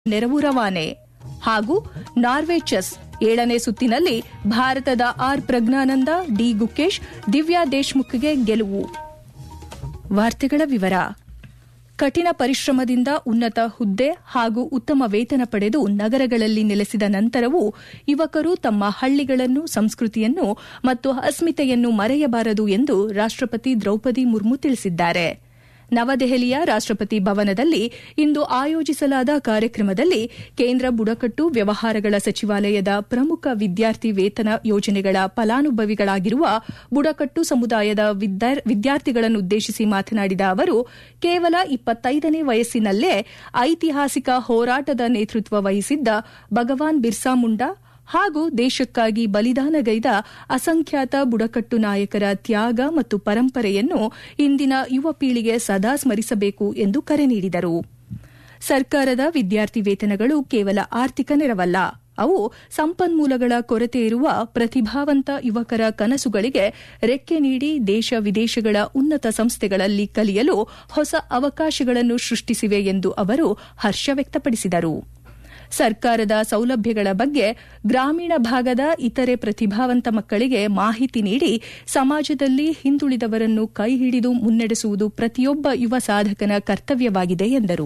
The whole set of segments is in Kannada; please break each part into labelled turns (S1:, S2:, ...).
S1: ನೆರವು ರವಾನೆ ಹಾಗೂ ನಾರ್ವೆ ಚೆಸ್ ಏಳನೇ ಸುತ್ತಿನಲ್ಲಿ ಭಾರತದ ಆರ್ ಪ್ರಜ್ಞಾನಂದ ಡಿ ಗುಕೇಶ್ ದಿವ್ಯಾ ದೇಶ್ಮುಖ್ಗೆ ಗೆಲುವು ವಾರ್ತೆಗಳ ವಿವರ ಕಠಿಣ ಪರಿಶ್ರಮದಿಂದ ಉನ್ನತ ಹುದ್ದೆ ಹಾಗೂ ಉತ್ತಮ ವೇತನ ಪಡೆದು ನಗರಗಳಲ್ಲಿ ನೆಲೆಸಿದ ನಂತರವೂ ಯುವಕರು ತಮ್ಮ ಹಳ್ಳಿಗಳನ್ನು ಸಂಸ್ಕೃತಿಯನ್ನು ಮತ್ತು ಅಸ್ಮಿತೆಯನ್ನು ಮರೆಯಬಾರದು ಎಂದು ರಾಷ್ಟಪತಿ ದ್ರೌಪದಿ ಮುರ್ಮು ತಿಳಿಸಿದ್ದಾರೆ ನವದೆಹಲಿಯ ರಾಷ್ಟಪತಿ ಭವನದಲ್ಲಿ ಇಂದು ಆಯೋಜಿಸಲಾದ ಕಾರ್ಯಕ್ರಮದಲ್ಲಿ ಕೇಂದ್ರ ಬುಡಕಟ್ಟು ವ್ಯವಹಾರಗಳ ಸಚಿವಾಲಯದ ಪ್ರಮುಖ ವಿದ್ಯಾರ್ಥಿ ವೇತನ ಯೋಜನೆಗಳ ಫಲಾನುಭವಿಗಳಾಗಿರುವ ಬುಡಕಟ್ಟು ಸಮುದಾಯದ ವಿದ್ಯಾರ್ಥಿಗಳನ್ನುದ್ದೇಶಿಸಿ ಮಾತನಾಡಿದ ಅವರು ಕೇವಲ ಇಪ್ಪತ್ತೈದನೇ ವಯಸ್ಸಿನಲ್ಲೇ ಐತಿಹಾಸಿಕ ಹೋರಾಟದ ನೇತೃತ್ವ ವಹಿಸಿದ್ದ ಭಗವಾನ್ ಬಿರ್ಸಾ ಮುಂಡಾ ಹಾಗೂ ದೇಶಕ್ಕಾಗಿ ಬಲಿದಾನಗೈದ ಅಸಂಖ್ಯಾತ ಬುಡಕಟ್ಟು ನಾಯಕರ ತ್ಯಾಗ ಮತ್ತು ಪರಂಪರೆಯನ್ನು ಇಂದಿನ ಯುವ ಪೀಳಿಗೆ ಸದಾ ಸ್ಮರಿಸಬೇಕು ಎಂದು ಕರೆ ನೀಡಿದರು ಸರ್ಕಾರದ ವಿದ್ಯಾರ್ಥಿ ವೇತನಗಳು ಕೇವಲ ಆರ್ಥಿಕ ನೆರವಲ್ಲ ಅವು ಸಂಪನ್ಮೂಲಗಳ ಕೊರತೆ ಇರುವ ಪ್ರತಿಭಾವಂತ ಯುವಕರ ಕನಸುಗಳಿಗೆ ರೆಕ್ಕೆ ನೀಡಿ ದೇಶ ವಿದೇಶಗಳ ಉನ್ನತ ಸಂಸ್ಥೆಗಳಲ್ಲಿ ಕಲಿಯಲು ಹೊಸ ಅವಕಾಶಗಳನ್ನು ಸೃಷ್ಟಿಸಿವೆ ಎಂದು ಅವರು ಹರ್ಷ ವ್ಯಕ್ತಪಡಿಸಿದರು ಸರ್ಕಾರದ ಸೌಲಭ್ಯಗಳ ಬಗ್ಗೆ ಗ್ರಾಮೀಣ ಭಾಗದ ಇತರೆ ಪ್ರತಿಭಾವಂತ ಮಕ್ಕಳಿಗೆ ಮಾಹಿತಿ ನೀಡಿ ಸಮಾಜದಲ್ಲಿ ಹಿಂದುಳಿದವರನ್ನು ಕೈಹಿಡಿದು ಮುನ್ನಡೆಸುವುದು ಪ್ರತಿಯೊಬ್ಬ ಯುವ ಸಾಧಕನ ಕರ್ತವ್ಯವಾಗಿದೆ ಎಂದರು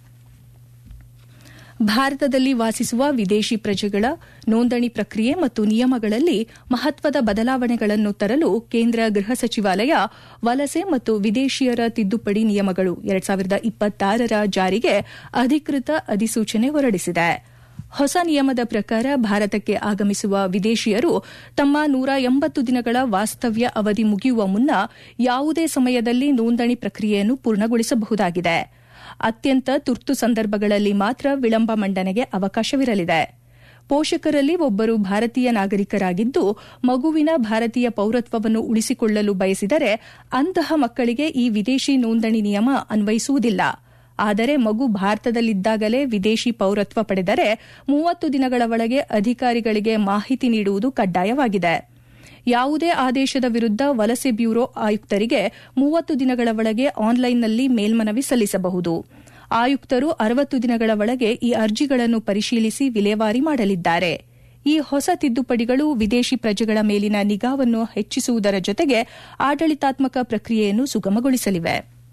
S1: ಭಾರತದಲ್ಲಿ ವಾಸಿಸುವ ವಿದೇಶಿ ಪ್ರಜೆಗಳ ನೋಂದಣಿ ಪ್ರಕ್ರಿಯೆ ಮತ್ತು ನಿಯಮಗಳಲ್ಲಿ ಮಹತ್ವದ ಬದಲಾವಣೆಗಳನ್ನು ತರಲು ಕೇಂದ್ರ ಗೃಹ ಸಚಿವಾಲಯ ವಲಸೆ ಮತ್ತು ವಿದೇಶಿಯರ ತಿದ್ದುಪಡಿ ನಿಯಮಗಳು ಎರಡ್ ಸಾವಿರದ ಇಪ್ಪತ್ತಾರರ ಜಾರಿಗೆ ಅಧಿಕೃತ ಅಧಿಸೂಚನೆ ಹೊರಡಿಸಿದೆ ಹೊಸ ನಿಯಮದ ಪ್ರಕಾರ ಭಾರತಕ್ಕೆ ಆಗಮಿಸುವ ವಿದೇಶಿಯರು ತಮ್ಮ ನೂರ ಎಂಬತ್ತು ದಿನಗಳ ವಾಸ್ತವ್ಯ ಅವಧಿ ಮುಗಿಯುವ ಮುನ್ನ ಯಾವುದೇ ಸಮಯದಲ್ಲಿ ನೋಂದಣಿ ಪ್ರಕ್ರಿಯೆಯನ್ನು ಪೂರ್ಣಗೊಳಿಸಬಹುದಾಗಿದೆ ಅತ್ಯಂತ ತುರ್ತು ಸಂದರ್ಭಗಳಲ್ಲಿ ಮಾತ್ರ ವಿಳಂಬ ಮಂಡನೆಗೆ ಅವಕಾಶವಿರಲಿದೆ ಪೋಷಕರಲ್ಲಿ ಒಬ್ಬರು ಭಾರತೀಯ ನಾಗರಿಕರಾಗಿದ್ದು ಮಗುವಿನ ಭಾರತೀಯ ಪೌರತ್ವವನ್ನು ಉಳಿಸಿಕೊಳ್ಳಲು ಬಯಸಿದರೆ ಅಂತಹ ಮಕ್ಕಳಿಗೆ ಈ ವಿದೇಶಿ ನೋಂದಣಿ ನಿಯಮ ಅನ್ವಯಿಸುವುದಿಲ್ಲ ಆದರೆ ಮಗು ಭಾರತದಲ್ಲಿದ್ದಾಗಲೇ ವಿದೇಶಿ ಪೌರತ್ವ ಪಡೆದರೆ ಮೂವತ್ತು ದಿನಗಳ ಒಳಗೆ ಅಧಿಕಾರಿಗಳಿಗೆ ಮಾಹಿತಿ ನೀಡುವುದು ಕಡ್ಡಾಯವಾಗಿದೆ ಯಾವುದೇ ಆದೇಶದ ವಿರುದ್ದ ವಲಸೆ ಬ್ಯೂರೋ ಆಯುಕ್ತರಿಗೆ ಮೂವತ್ತು ದಿನಗಳ ಒಳಗೆ ಆನ್ಲೈನ್ನಲ್ಲಿ ಮೇಲ್ಮನವಿ ಸಲ್ಲಿಸಬಹುದು ಆಯುಕ್ತರು ಅರವತ್ತು ದಿನಗಳ ಒಳಗೆ ಈ ಅರ್ಜಿಗಳನ್ನು ಪರಿಶೀಲಿಸಿ ವಿಲೇವಾರಿ ಮಾಡಲಿದ್ದಾರೆ ಈ ಹೊಸ ತಿದ್ದುಪಡಿಗಳು ವಿದೇಶಿ ಪ್ರಜೆಗಳ ಮೇಲಿನ ನಿಗಾವನ್ನು ಹೆಚ್ಚಿಸುವುದರ ಜೊತೆಗೆ ಆಡಳಿತಾತ್ಮಕ ಪ್ರಕ್ರಿಯೆಯನ್ನು ಸುಗಮಗೊಳಿಸಲಿವೆ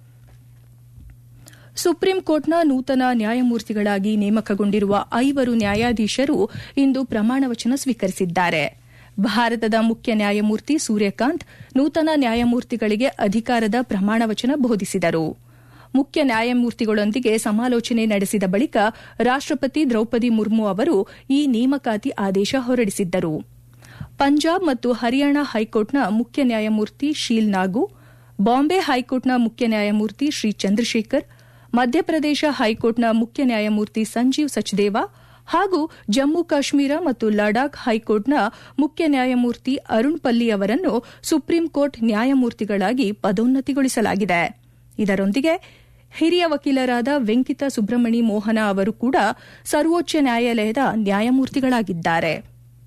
S1: ಸುಪ್ರೀಂ ಕೋರ್ಟ್ನ ನೂತನ ನ್ಯಾಯಮೂರ್ತಿಗಳಾಗಿ ನೇಮಕಗೊಂಡಿರುವ ಐವರು ನ್ಯಾಯಾಧೀಶರು ಇಂದು ಪ್ರಮಾಣವಚನ ಸ್ವೀಕರಿಸಿದ್ದಾರೆ ಭಾರತದ ಮುಖ್ಯ ನ್ಯಾಯಮೂರ್ತಿ ಸೂರ್ಯಕಾಂತ್ ನೂತನ ನ್ಯಾಯಮೂರ್ತಿಗಳಿಗೆ ಅಧಿಕಾರದ ಪ್ರಮಾಣವಚನ ಬೋಧಿಸಿದರು ಮುಖ್ಯ ನ್ಯಾಯಮೂರ್ತಿಗಳೊಂದಿಗೆ ಸಮಾಲೋಚನೆ ನಡೆಸಿದ ಬಳಿಕ ರಾಷ್ಟಪತಿ ದ್ರೌಪದಿ ಮುರ್ಮು ಅವರು ಈ ನೇಮಕಾತಿ ಆದೇಶ ಹೊರಡಿಸಿದ್ದರು ಪಂಜಾಬ್ ಮತ್ತು ಹರಿಯಾಣ ಹೈಕೋರ್ಟ್ನ ಮುಖ್ಯ ನ್ಯಾಯಮೂರ್ತಿ ಶೀಲ್ ನಾಗು ಬಾಂಬೆ ಹೈಕೋರ್ಟ್ನ ಮುಖ್ಯ ನ್ಯಾಯಮೂರ್ತಿ ಶ್ರೀ ಚಂದ್ರಶೇಖರ್ ಮಧ್ಯಪ್ರದೇಶ ಹೈಕೋರ್ಟ್ನ ಮುಖ್ಯ ನ್ಯಾಯಮೂರ್ತಿ ಸಂಜೀವ್ ಸಚ್ದೇವಾ ಹಾಗೂ ಜಮ್ಮು ಕಾಶ್ಮೀರ ಮತ್ತು ಲಡಾಖ್ ಹೈಕೋರ್ಟ್ನ ಮುಖ್ಯ ನ್ಯಾಯಮೂರ್ತಿ ಅರುಣ್ ಪಲ್ಲಿ ಅವರನ್ನು ಸುಪ್ರೀಂ ಕೋರ್ಟ್ ನ್ಯಾಯಮೂರ್ತಿಗಳಾಗಿ ಪದೋನ್ನತಿಗೊಳಿಸಲಾಗಿದೆ ಇದರೊಂದಿಗೆ ಹಿರಿಯ ವಕೀಲರಾದ ವೆಂಕಿತ ಸುಬ್ರಹ್ಮಣಿ ಮೋಹನ ಅವರು ಕೂಡ ಸರ್ವೋಚ್ಚ ನ್ಯಾಯಾಲಯದ ನ್ಯಾಯಮೂರ್ತಿಗಳಾಗಿದ್ದಾರೆ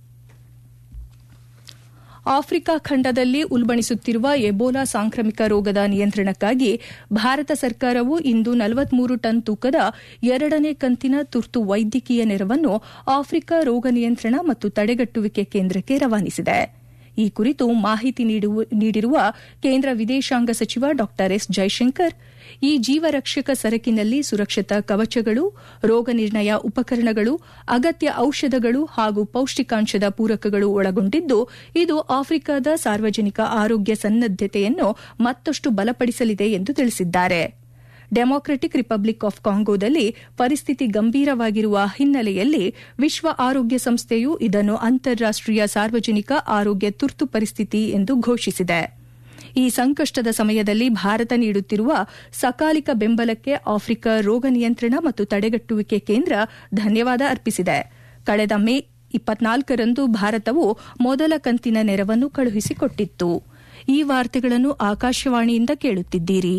S1: ಆಫ್ರಿಕಾ ಖಂಡದಲ್ಲಿ ಉಲ್ಬಣಿಸುತ್ತಿರುವ ಎಬೋಲಾ ಸಾಂಕ್ರಾಮಿಕ ರೋಗದ ನಿಯಂತ್ರಣಕ್ಕಾಗಿ ಭಾರತ ಸರ್ಕಾರವು ಇಂದು ನಲವತ್ಮೂರು ಟನ್ ತೂಕದ ಎರಡನೇ ಕಂತಿನ ತುರ್ತು ವೈದ್ಯಕೀಯ ನೆರವನ್ನು ಆಫ್ರಿಕಾ ರೋಗ ನಿಯಂತ್ರಣ ಮತ್ತು ತಡೆಗಟ್ಟುವಿಕೆ ಕೇಂದ್ರಕ್ಕೆ ರವಾನಿಸಿದೆ ಈ ಕುರಿತು ಮಾಹಿತಿ ನೀಡಿರುವ ಕೇಂದ್ರ ವಿದೇಶಾಂಗ ಸಚಿವ ಡಾ ಎಸ್ ಜೈಶಂಕರ್ ಈ ಜೀವರಕ್ಷಕ ಸರಕಿನಲ್ಲಿ ಸುರಕ್ಷತಾ ಕವಚಗಳು ರೋಗ ನಿರ್ಣಯ ಉಪಕರಣಗಳು ಅಗತ್ಯ ಔಷಧಗಳು ಹಾಗೂ ಪೌಷ್ಟಿಕಾಂಶದ ಪೂರಕಗಳು ಒಳಗೊಂಡಿದ್ದು ಇದು ಆಫ್ರಿಕಾದ ಸಾರ್ವಜನಿಕ ಆರೋಗ್ಯ ಸನ್ನದ್ದತೆಯನ್ನು ಮತ್ತಷ್ಟು ಬಲಪಡಿಸಲಿದೆ ಎಂದು ತಿಳಿಸಿದ್ದಾರೆ ಡೆಮಾಕ್ರೆಟಿಕ್ ರಿಪಬ್ಲಿಕ್ ಆಫ್ ಕಾಂಗೋದಲ್ಲಿ ಪರಿಸ್ಥಿತಿ ಗಂಭೀರವಾಗಿರುವ ಹಿನ್ನೆಲೆಯಲ್ಲಿ ವಿಶ್ವ ಆರೋಗ್ಯ ಸಂಸ್ಥೆಯು ಇದನ್ನು ಅಂತಾರಾಷ್ಟೀಯ ಸಾರ್ವಜನಿಕ ಆರೋಗ್ಯ ತುರ್ತು ಪರಿಸ್ಥಿತಿ ಎಂದು ಘೋಷಿಸಿದೆ ಈ ಸಂಕಷ್ಟದ ಸಮಯದಲ್ಲಿ ಭಾರತ ನೀಡುತ್ತಿರುವ ಸಕಾಲಿಕ ಬೆಂಬಲಕ್ಕೆ ಆಫ್ರಿಕಾ ರೋಗ ನಿಯಂತ್ರಣ ಮತ್ತು ತಡೆಗಟ್ಟುವಿಕೆ ಕೇಂದ್ರ ಧನ್ಯವಾದ ಅರ್ಪಿಸಿದೆ ಕಳೆದ ಮೇ ಇಪ್ಪತ್ನಾಲ್ಕರಂದು ಭಾರತವು ಮೊದಲ ಕಂತಿನ ನೆರವನ್ನು ಕಳುಹಿಸಿಕೊಟ್ಟಿತ್ತು ಈ ವಾರ್ತೆಗಳನ್ನು ಆಕಾಶವಾಣಿಯಿಂದ ಕೇಳುತ್ತಿದ್ದೀರಿ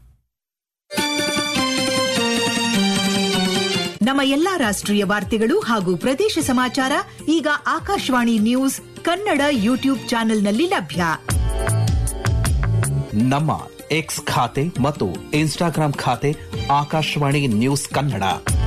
S2: ನಮ್ಮ ಎಲ್ಲಾ ರಾಷ್ಟ್ರೀಯ ವಾರ್ತೆಗಳು ಹಾಗೂ ಪ್ರದೇಶ ಸಮಾಚಾರ ಈಗ ಆಕಾಶವಾಣಿ ನ್ಯೂಸ್ ಕನ್ನಡ ಯೂಟ್ಯೂಬ್ ಚಾನೆಲ್ನಲ್ಲಿ ಲಭ್ಯ
S3: ನಮ್ಮ ಎಕ್ಸ್ ಖಾತೆ ಮತ್ತು ಇನ್ಸ್ಟಾಗ್ರಾಂ ಖಾತೆ ಆಕಾಶವಾಣಿ ನ್ಯೂಸ್ ಕನ್ನಡ